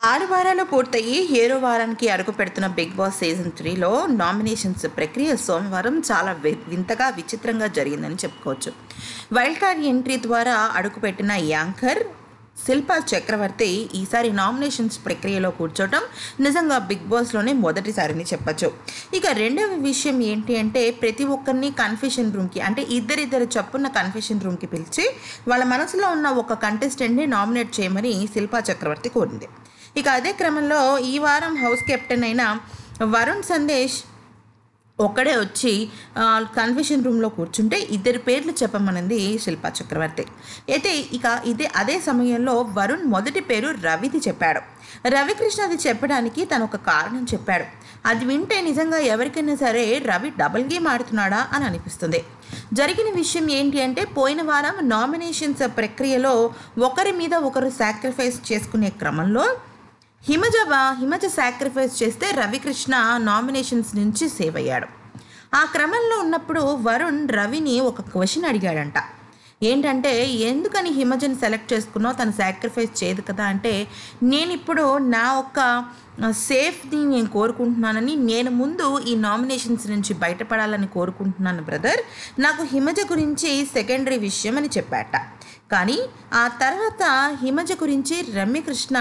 ఆరు వారాలు పూర్తయి ఏడో వారానికి అడుగు పెడుతున్న బిగ్ బాస్ సీజన్ త్రీలో నామినేషన్స్ ప్రక్రియ సోమవారం చాలా వి- వింతగా విచిత్రంగా జరిగిందని చెప్పుకోవచ్చు వైల్డ్ కార్డ్ ఎంట్రీ ద్వారా అడుగుపెట్టిన యాంకర్ శిల్పా చక్రవర్తి ఈసారి నామినేషన్స్ ప్రక్రియలో కూర్చోవటం నిజంగా బిగ్ బాస్లోనే మొదటిసారిని చెప్పచ్చు ఇక రెండవ విషయం ఏంటి అంటే ప్రతి ఒక్కరిని కన్ఫెషన్ రూమ్కి అంటే ఇద్దరిద్దరు చప్పున్న కన్ఫెషన్ రూమ్కి పిలిచి వాళ్ళ మనసులో ఉన్న ఒక కంటెస్టెంట్ని నామినేట్ చేయమని శిల్పా చక్రవర్తి కోరింది ఇక అదే క్రమంలో ఈ వారం హౌస్ కెప్టెన్ అయిన వరుణ్ సందేశ్ ఒక్కడే వచ్చి కన్ఫెషన్ రూమ్లో కూర్చుంటే ఇద్దరి పేర్లు చెప్పమనింది శిల్పా చక్రవర్తి అయితే ఇక ఇదే అదే సమయంలో వరుణ్ మొదటి పేరు రవిది చెప్పాడు రవికృష్ణ అది చెప్పడానికి తను ఒక కారణం చెప్పాడు అది వింటే నిజంగా ఎవరికైనా సరే రవి డబుల్ గేమ్ ఆడుతున్నాడా అని అనిపిస్తుంది జరిగిన విషయం ఏంటి అంటే పోయిన వారం నామినేషన్స్ ప్రక్రియలో ఒకరి మీద ఒకరు సాక్రిఫైస్ చేసుకునే క్రమంలో హిమజ బా- హిమజ సాక్రిఫైస్ చేస్తే రవికృష్ణ నామినేషన్స్ నుంచి సేవ్ అయ్యాడు ఆ క్రమంలో ఉన్నప్పుడు వరుణ్ రవిని ఒక క్వశ్చన్ అడిగాడంట ఏంటంటే ఎందుకని హిమజని సెలెక్ట్ చేసుకున్నావు తను సాక్రిఫైస్ చేయదు కదా అంటే నేను ఇప్పుడు నా ఒక్క సేఫ్ని నేను కోరుకుంటున్నానని నేను ముందు ఈ నామినేషన్స్ నుంచి బయటపడాలని కోరుకుంటున్నాను బ్రదర్ నాకు హిమజ గురించి సెకండరీ విషయం అని చెప్పాట కానీ ఆ తర్వాత హిమజ గురించి రమ్యకృష్ణ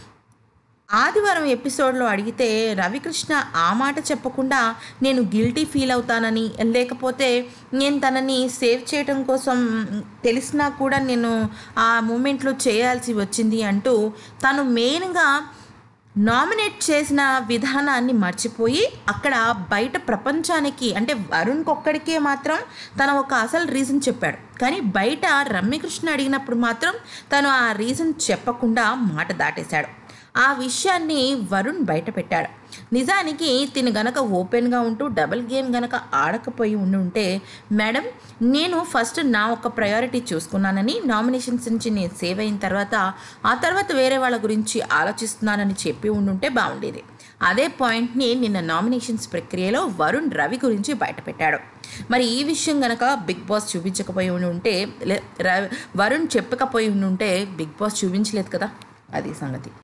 ఆదివారం ఎపిసోడ్లో అడిగితే రవికృష్ణ ఆ మాట చెప్పకుండా నేను గిల్టీ ఫీల్ అవుతానని లేకపోతే నేను తనని సేవ్ చేయడం కోసం తెలిసినా కూడా నేను ఆ మూమెంట్లో చేయాల్సి వచ్చింది అంటూ తను మెయిన్గా నామినేట్ చేసిన విధానాన్ని మర్చిపోయి అక్కడ బయట ప్రపంచానికి అంటే వరుణ్కి ఒక్కడికే మాత్రం తన ఒక అసలు రీజన్ చెప్పాడు కానీ బయట రమ్యకృష్ణ అడిగినప్పుడు మాత్రం తను ఆ రీజన్ చెప్పకుండా మాట దాటేశాడు ఆ విషయాన్ని వరుణ్ బయట పెట్టాడు నిజానికి తిని గనక ఓపెన్గా ఉంటూ డబుల్ గేమ్ గనక ఆడకపోయి ఉండి ఉంటే మేడం నేను ఫస్ట్ నా ఒక ప్రయారిటీ చూసుకున్నానని నామినేషన్స్ నుంచి నేను సేవ్ అయిన తర్వాత ఆ తర్వాత వేరే వాళ్ళ గురించి ఆలోచిస్తున్నానని చెప్పి ఉండుంటే బాగుండేది అదే పాయింట్ని నిన్న నామినేషన్స్ ప్రక్రియలో వరుణ్ రవి గురించి బయటపెట్టాడు మరి ఈ విషయం గనక బిగ్ బాస్ చూపించకపోయి ఉండి ఉంటే లే- ర- వరుణ్ చెప్పకపోయి ఉండి ఉంటే బిగ్ బాస్ చూపించలేదు కదా అది సంగతి